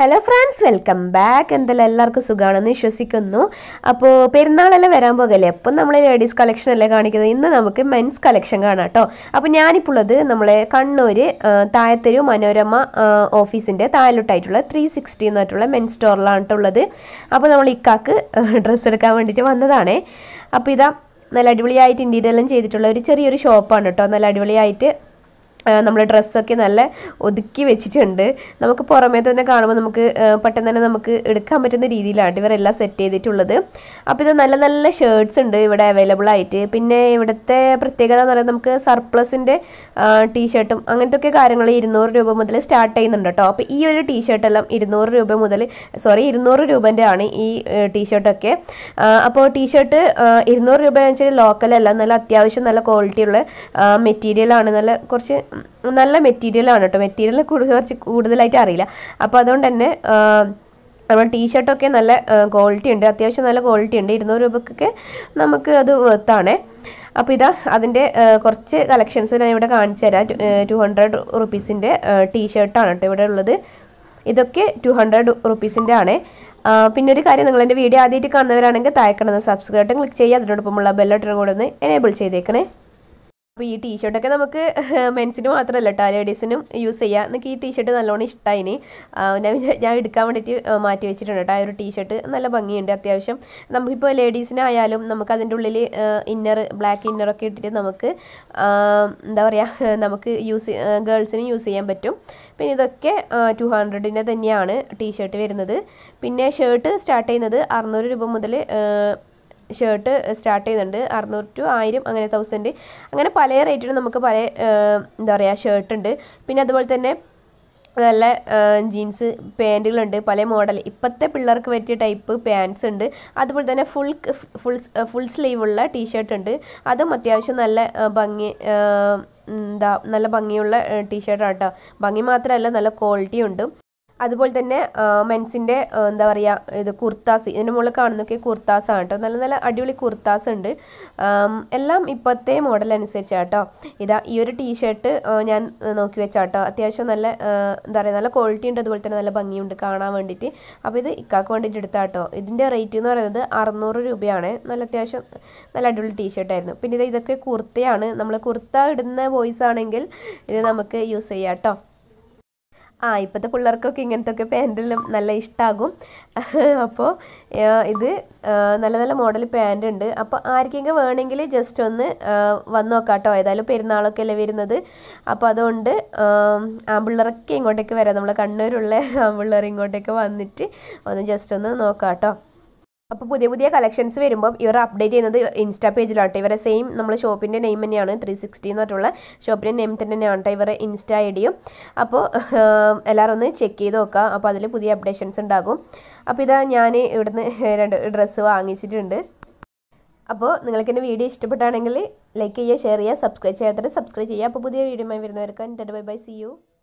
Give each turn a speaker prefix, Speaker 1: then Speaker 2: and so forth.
Speaker 1: hello friends welcome back എന്തെല്ലാം എല്ലാവർക്കും സുഖമാണെന്ന് വിശ്വസിക്കുന്നു അപ്പോൾ പെരുന്നാളെല്ലാം വരാൻ പോകല്ലേ അപ്പം നമ്മൾ ലേഡീസ് കളക്ഷൻ അല്ലേ കാണിക്കുന്നത് ഇന്ന് നമുക്ക് മെൻസ് കളക്ഷൻ കാണാം കേട്ടോ അപ്പോൾ ഞാനിപ്പോൾ ഉള്ളത് നമ്മളെ കണ്ണൂർ താഴത്തൊരു മനോരമ ഓഫീസിൻ്റെ താഴോട്ടായിട്ടുള്ള ത്രീ സിക്സ്റ്റി എന്നായിട്ടുള്ള മെൻ സ്റ്റോറിലാണ് കേട്ടോ ഉള്ളത് അപ്പോൾ നമ്മൾ ഇക്കാക്ക് ഡ്രസ്സ് എടുക്കാൻ വേണ്ടിയിട്ട് വന്നതാണേ അപ്പോൾ ഇതാ നല്ല അടിപൊളിയായിട്ട് ഇൻറ്റീരിയർ എല്ലാം ചെയ്തിട്ടുള്ള ഒരു ചെറിയൊരു ഷോപ്പാണ് കേട്ടോ നല്ല അടിപൊളിയായിട്ട് നമ്മൾ ഡ്രസ്സൊക്കെ നല്ല ഒതുക്കി വെച്ചിട്ടുണ്ട് നമുക്ക് പുറമേ തന്നെ കാണുമ്പോൾ നമുക്ക് ആ, പെട്ടെന്ന് തന്നെ നമുക്ക് എടുക്കാൻ പറ്റുന്ന രീതിയിലാണ് ഇവരെല്ലാം സെറ്റ് ചെയ്തിട്ടുള്ളത് അപ്പോൾ ഇത് നല്ല നല്ല ഷർട്ട്സ് ഉണ്ട് ഇവിടെ അവൈലബിൾ ആയിട്ട് പിന്നെ ഇവിടുത്തെ പ്രത്യേകത എന്ന് പറയുന്നത് നമുക്ക് സർപ്ലസിൻ്റെ ടീഷർട്ടും അങ്ങനത്തെ ഒക്കെ കാര്യങ്ങൾ ഇരുന്നൂറ് രൂപ മുതൽ സ്റ്റാർട്ട് ചെയ്യുന്നുണ്ട് കേട്ടോ അപ്പോൾ ഈ ഒരു ടീഷർട്ട് എല്ലാം ഇരുന്നൂറ് രൂപ മുതൽ സോറി ഇരുന്നൂറ് രൂപൻ്റെ ആണ് ഈ ടീഷർട്ടൊക്കെ അപ്പോൾ ടീഷർട്ട് ഇരുന്നൂറ് രൂപ എന്ന് വെച്ചാൽ ലോക്കലല്ല നല്ല അത്യാവശ്യം നല്ല ക്വാളിറ്റിയുള്ള മെറ്റീരിയലാണ് നല്ല കുറച്ച് നല്ല മെറ്റീരിയലാണ് കേട്ടോ മെറ്റീരിയൽ കുറച്ച് കൂടുതലായിട്ട് അറിയില്ല അപ്പോൾ അതുകൊണ്ട് തന്നെ ആ, നമ്മുടെ ടീഷർട്ടൊക്കെ നല്ല ക്വാളിറ്റി ഉണ്ട് അത്യാവശ്യം നല്ല ക്വാളിറ്റി ഉണ്ട് ഇരുന്നൂറ് രൂപക്കൊക്കെ നമുക്ക് അത് വെർത്താണ് അപ്പോൾ ഇതാ അതിൻ്റെ കുറച്ച് കളക്ഷൻസ് ഞാൻ ഇവിടെ കാണിച്ചു തരാം ടു ഹൺഡ്രഡ് റുപ്പീസിൻ്റെ ടീഷർട്ടാണ് കേട്ടോ ഇവിടെ ഉള്ളത് ഇതൊക്കെ ടു ഹൺഡ്രഡ് റുപ്പീസിൻ്റെ ആണ് ആ, പിന്നെ ഒരു കാര്യം നിങ്ങൾ എൻ്റെ വീഡിയോ ആദ്യമായിട്ട് കാണുന്നവരാണെങ്കിൽ താഴെ സബ്സ്ക്രൈബ് ബട്ടൺ ക്ലിക്ക് ചെയ്യുക അതിനോടൊപ്പമുള്ള ബെല്ലട്ടിനും കൂടെ ഒന്ന് എനേബിൾ ചെയ്തേക്കണേ അപ്പോൾ ഈ ടീഷർട്ടൊക്കെ നമുക്ക് മെൻസിന് മാത്രമല്ല കേട്ടോ ലേഡീസിനും യൂസ് ചെയ്യാം എനിക്ക് ഈ ടീഷർട്ട് നല്ലോണം ഇഷ്ടമായിന് ഞാൻ വിചാ- ഞാൻ എടുക്കാൻ വേണ്ടിയിട്ട് ആ, മാറ്റി വെച്ചിട്ടുണ്ട് കേട്ടോ ആ ഒരു ടീഷർട്ട് നല്ല ഭംഗിയുണ്ട് അത്യാവശ്യം നമുക്കിപ്പോൾ ലേഡീസിനായാലും നമുക്ക് അതിൻ്റെ ഉള്ളിൽ ഇന്നർ ബ്ലാക്ക് ഇന്നറൊക്കെ ഇട്ടിട്ട് നമുക്ക് ആ, എന്താ പറയുക നമുക്ക് യൂസ് ഗേൾസിന് യൂസ് ചെയ്യാൻ പറ്റും പിന്നെ ഇതൊക്കെ ടു ഹൺഡ്രഡിൻ്റെ തന്നെയാണ് ടീഷർട്ട് വരുന്നത് പിന്നെ ഷർട്ട് സ്റ്റാർട്ട് ചെയ്യുന്നത് അറുന്നൂറ് രൂപ മുതൽ ഷർട്ട് സ്റ്റാർട്ട് ചെയ്യുന്നുണ്ട് അറുന്നൂറ് ടു ആയിരം അങ്ങനെ തൗസൻഡ് അങ്ങനെ പല റേറ്റിനും നമുക്ക് പല ആ, എന്താ പറയുക ഷർട്ട് ഉണ്ട് പിന്നെ അതുപോലെ തന്നെ നല്ല ജീൻസ് പാൻറ്റുകളുണ്ട് പല മോഡൽ ഇപ്പോഴത്തെ പിള്ളേർക്ക് പറ്റിയ ടൈപ്പ് പാൻസ് ഉണ്ട് അതുപോലെ തന്നെ ഫുൾ ഫുൾ ഫുൾ സ്ലീവ് ഉള്ള ടീഷർട്ട് ഉണ്ട് അതും അത്യാവശ്യം നല്ല ആ, ഭംഗി ആ, എന്താ നല്ല ഭംഗിയുള്ള ടീഷർട്ടാണ് കേട്ടോ ഭംഗി മാത്രമല്ല നല്ല ക്വാളിറ്റി ഉണ്ട് അതുപോലെ തന്നെ മെൻസിൻ്റെ എന്താ പറയുക ഇത് കുർത്താസ് ഇതിൻ്റെ മുകളിൽ കാണുന്നൊക്കെ കുർത്താസ് ആണ് കേട്ടോ നല്ല നല്ല അടിപൊളി കുർത്താസ് ഉണ്ട് ആം, എല്ലാം ഇപ്പോഴത്തെ മോഡൽ അനുസരിച്ചാണ് കേട്ടോ ഇതാ ഈ ഒരു ടീഷർട്ട് ഞാൻ ആ, നോക്കി വെച്ചാട്ടോ അത്യാവശ്യം നല്ല ആ, എന്താ പറയുക നല്ല ക്വാളിറ്റി ഉണ്ട് അതുപോലെ തന്നെ നല്ല ഭംഗിയുണ്ട് കാണാൻ വേണ്ടിയിട്ട് അപ്പോൾ ഇത് ഇക്കാക്ക് വേണ്ടിയിട്ട് എടുത്താട്ടോ ഇതിൻ്റെ റേറ്റ് എന്ന് പറയുന്നത് അറുന്നൂറ് രൂപയാണ് നല്ല അത്യാവശ്യം നല്ല അടിപൊളി ടീഷർട്ടായിരുന്നു പിന്നെ ഇത് ഇതൊക്കെ കുർത്തയാണ് നമ്മൾ കുർത്ത ഇടുന്ന ബോയ്സ് ആണെങ്കിൽ ഇത് നമുക്ക് യൂസ് ചെയ്യാം കേട്ടോ ആ ഇപ്പോഴത്തെ പിള്ളേർക്കൊക്കെ ഇങ്ങനത്തെ ഒക്കെ പാൻറ്റെല്ലാം നല്ല ഇഷ്ടമാകും അപ്പോൾ ഇത് ആ, നല്ല നല്ല മോഡൽ പാൻറ് ഉണ്ട് അപ്പോൾ ആർക്കെങ്കിലും വേണമെങ്കിൽ ജസ്റ്റ് ഒന്ന് ആ, വന്ന് നോക്കാം കേട്ടോ ഏതായാലും പെരുന്നാളൊക്കെ അല്ലേ വരുന്നത് അപ്പോൾ അതുകൊണ്ട് ആമ്പിള്ളേരൊക്കെ ഇങ്ങോട്ടേക്ക് വരാം നമ്മൾ കണ്ണൂരുള്ള ആമ്പിള്ളേർ ഇങ്ങോട്ടേക്ക് വന്നിട്ട് ഒന്ന് ജസ്റ്റ് ഒന്ന് നോക്കാം കേട്ടോ അപ്പോൾ പുതിയ പുതിയ കളക്ഷൻസ് വരുമ്പോൾ ഇവർ അപ്ഡേറ്റ് ചെയ്യുന്നത് ഇൻസ്റ്റാ പേജിലാട്ടോ ഇവരെ സെയിം നമ്മൾ ഷോപ്പിൻ്റെ നെയിം തന്നെയാണ് ത്രീ സിക്സ്റ്റി എന്ന് പറഞ്ഞിട്ടുള്ള ഷോപ്പിൻ്റെ നെയിം തന്നെയാണ് കേട്ടോ ഇവരെ ഇൻസ്റ്റാ ഐ ഡിയും അപ്പോൾ എല്ലാവരും ഒന്ന് ചെക്ക് ചെയ്ത് നോക്കുക അപ്പോൾ അതിൽ പുതിയ അപ്ഡേഷൻസ് ഉണ്ടാകും അപ്പോൾ ഇതാ ഞാൻ ഇവിടുന്ന് രണ്ട് ഡ്രസ്സ് വാങ്ങിച്ചിട്ടുണ്ട് അപ്പോൾ നിങ്ങൾക്ക് എൻ്റെ വീഡിയോ ഇഷ്ടപ്പെട്ടാണെങ്കിൽ ലൈക്ക് ചെയ്യുക ഷെയർ ചെയ്യുക സബ്സ്ക്രൈബ് ചെയ്യാത്തവർ സബ്സ്ക്രൈബ് ചെയ്യുക അപ്പോൾ പുതിയ വീഡിയോ വരുന്നവർക്ക് ബൈ ബൈ സി യു